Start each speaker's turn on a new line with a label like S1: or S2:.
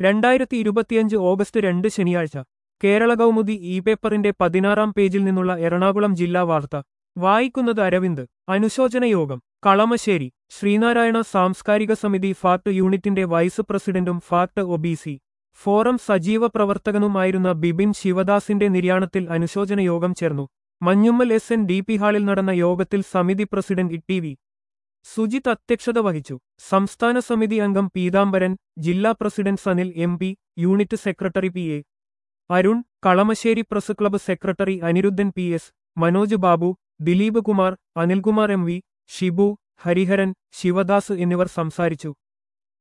S1: രണ്ടായിരത്തി ഇരുപത്തിയഞ്ച് ഓഗസ്റ്റ് രണ്ട് ശനിയാഴ്ച കേരള കൗമുദി ഇ പേപ്പറിന്റെ പതിനാറാം പേജിൽ നിന്നുള്ള എറണാകുളം ജില്ലാ വാർത്ത വായിക്കുന്നത് അരവിന്ദ് അനുശോചന യോഗം കളമശ്ശേരി ശ്രീനാരായണ സാംസ്കാരിക സമിതി ഫാക്ട് യൂണിറ്റിന്റെ വൈസ് പ്രസിഡന്റും ഫാക്ട് ഒബിസി ഫോറം സജീവ പ്രവർത്തകനുമായിരുന്ന ബിബിൻ ശിവദാസിന്റെ നിര്യാണത്തിൽ അനുശോചന യോഗം ചേർന്നു Manjummel S N D P ഹാളിൽ നടന്ന യോഗത്തിൽ സമിതി പ്രസിഡന്റ് ഇ വി സുജിത് അധ്യക്ഷത വഹിച്ചു സംസ്ഥാന സമിതി അംഗം പീതാംബരൻ ജില്ലാ president Sanil M P unit secretary P A Arun Kalamassery press club secretary Aniruddhan P S Manoj Babu Dileep Kumar Anilkumar M V Shibu Hariharan Sivadas എന്നിവർ സംസാരിച്ചു